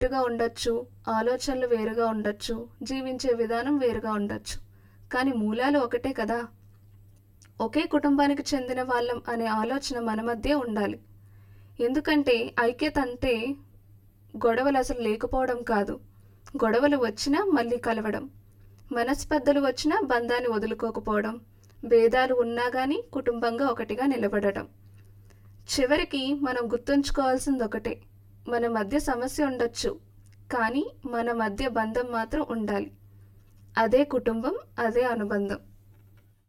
కరెక్ట్గా ఉండొచ్చు ఆలోచనలు వేరుగా ఉండొచ్చు జీవించే విధానం వేరుగా ఉండొచ్చు కానీ మూలాలు ఒకటే కదా ఒకే కుటుంబానికి చెందిన వాళ్ళం అనే ఆలోచన మన మధ్య ఉండాలి ఎందుకంటే ఐక్యత అంటే గొడవలు అసలు లేకపోవడం కాదు గొడవలు వచ్చినా మళ్ళీ కలవడం మనస్పర్ధలు వచ్చినా బంధాన్ని వదులుకోకపోవడం భేదాలు ఉన్నా కానీ కుటుంబంగా ఒకటిగా నిలబడటం చివరికి మనం గుర్తుంచుకోవాల్సింది ఒకటే మన మధ్య సమస్య ఉండొచ్చు కానీ మన మధ్య బంధం మాత్రం ఉండాలి అదే కుటుంబం అదే అనుబంధం